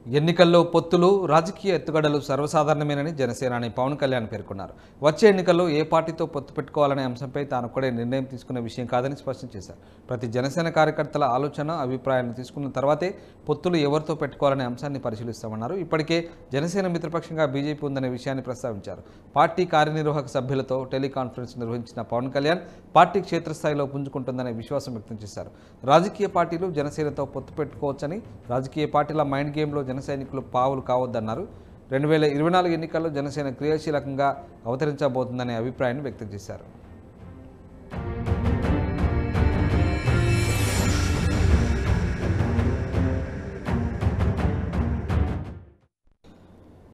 ఎన్నికల్లో పొత్తులు రాజకీయ ఎత్తుగడలు సర్వసాధారణమేనని జనసేనాని పవన్ కళ్యాణ్ పేర్కొన్నారు వచ్చే ఎన్నికల్లో ఏ పార్టీతో పొత్తు పెట్టుకోవాలనే అంశంపై తాను ఒక్కడే నిర్ణయం తీసుకునే విషయం కాదని స్పష్టం చేశారు ప్రతి జనసేన కార్యకర్తల ఆలోచన అభిప్రాయాలను తీసుకున్న తర్వాతే పొత్తులు ఎవరితో పెట్టుకోవాలనే అంశాన్ని పరిశీలిస్తామన్నారు ఇప్పటికే జనసేన మిత్రపక్షంగా బీజేపీ ఉందనే విషయాన్ని ప్రస్తావించారు పార్టీ కార్యనిర్వాహక సభ్యులతో టెలికాన్ఫరెన్స్ నిర్వహించిన పవన్ కళ్యాణ్ పార్టీ క్షేత్రస్థాయిలో పుంజుకుంటుందనే విశ్వాసం వ్యక్తం చేశారు రాజకీయ పార్టీలు జనసేనతో పొత్తు పెట్టుకోవచ్చని రాజకీయ పార్టీల మైండ్ గేమ్లో జన సైనికులు పావులు కావద్దన్నారు రెండు వేల ఇరవై నాలుగు ఎన్నికల్లో జనసేన క్రియాశీలకంగా అవతరించబోతుందనే అభిప్రాయాన్ని వ్యక్తం చేశారు